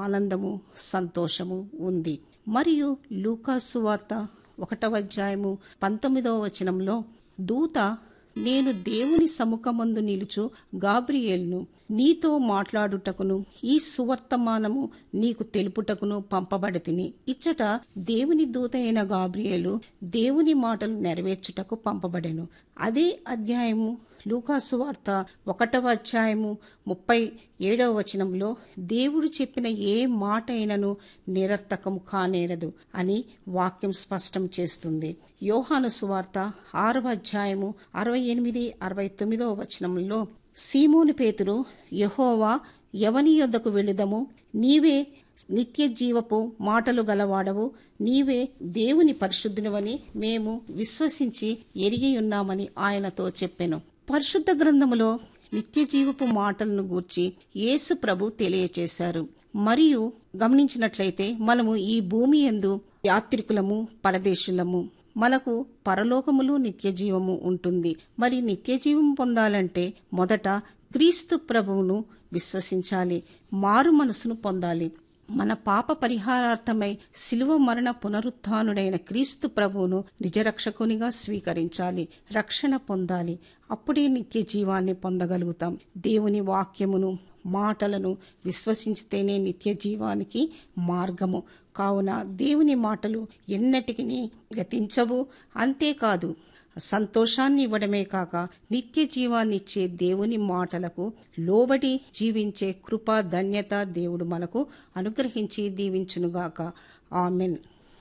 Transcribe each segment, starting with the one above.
ఆనందము సంతోషము ఉంది మరియు లూకాసు వార్త ఒకటవ అధ్యాయము పంతొమ్మిదవ వచనంలో దూత నేను దేవుని సముఖమందు నిలుచు గాబ్రియేల్ను నీతో మాట్లాడుటకును ఈ సువర్తమానము నీకు తెలుపుటకును పంపబడి తిని ఇచ్చట దేవుని దూత అయిన గాబ్రియేలు దేవుని మాటలు నెరవేర్చుటకు పంపబడెను అదే అధ్యాయము లూకాసు వార్త ఒకటవ అధ్యాయము ముప్పై ఏడవ వచనంలో దేవుడు చెప్పిన ఏ మాట అయినను నిరర్థకము కానేరదు అని వాక్యం స్పష్టం చేస్తుంది యోహాను సువార్త ఆరవ అధ్యాయము అరవై ఎనిమిది అరవై తొమ్మిదవ వచనంలో సీమోను పేతురు యహోవా ఎవని యొద్దకు వెళుదము నీవే నిత్య జీవపు మాటలు గలవాడవు నీవే దేవుని పరిశుద్ధునివని మేము విశ్వసించి ఎరిగి ఉన్నామని ఆయనతో చెప్పెను పరిశుద్ధ గ్రంథములో నిత్య జీవపు మాటలను గూర్చి యేసు ప్రభు తెలియచేశారు మరియు గమనించినట్లయితే మనము ఈ భూమి ఎందు యాత్రికులము పరదేశులము మనకు పరలోకములు నిత్య జీవము ఉంటుంది మరి నిత్య జీవం పొందాలంటే మొదట క్రీస్తు ప్రభువును విశ్వసించాలి మారు మనసును పొందాలి మన పాప పరిహారార్థమై శిలువ మరణ పునరుత్నుడైన క్రీస్తు ప్రభువును నిజరక్షకునిగా స్వీకరించాలి రక్షణ పొందాలి అప్పుడే నిత్య జీవాన్ని పొందగలుగుతాం దేవుని వాక్యమును మాటలను విశ్వసించితేనే నిత్య జీవానికి మార్గము కావున దేవుని మాటలు ఎన్నటికి గతించవు అంతేకాదు సంతోషాన్ని ఇవ్వడమే కాక నిత్య జీవాన్నిచ్చే దేవుని మాటలకు లోబడి జీవించే కృప ధన్యత దేవుడు మనకు అనుగ్రహించి దీవించునుగాక ఆమెన్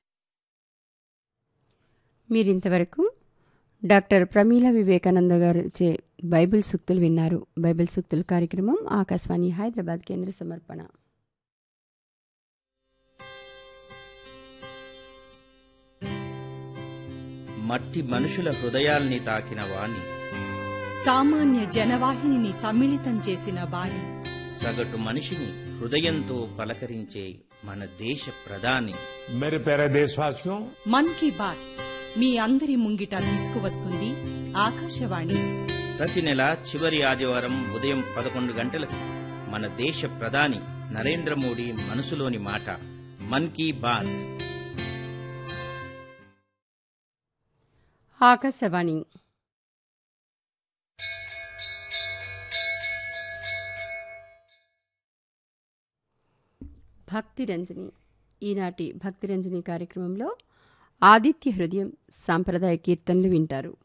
మీరింతవరకు డాక్టర్ ప్రమీల వివేకానంద గారు చే బైబిల్ సూక్తులు విన్నారు బైబిల్ సూక్తుల కార్యక్రమం ఆకాశవాణి హైదరాబాద్ కేంద్ర సమర్పణ మట్టి మనుషుల హృదయాల్ని తాకిన వాణి సామాన్య జనవాహినిని సమ్మిళితం చేసిన వాణి సగటు మనిషిని హృదయంతో పలకరించే మన దేశ ప్రధాని मेरे प्यारे देशवासियों మన్ కీ బాత్ మీ అందరి ముంగిట తీసుకువస్తుంది ఆకాశవాణి ప్రతి నెల చివరి ఆదివారం ఉదయం పదకొండు గంటలకు మన దేశ ప్రధాని నరేంద్ర మోడీ మనసులోని మాట మన్ కీ బాత్ ఆకాశవాణి భక్తిరంజని ఈనాటి భక్తిరంజని కార్యక్రమంలో ఆదిత్య హృదయం సాంప్రదాయ కీర్తనలు వింటారు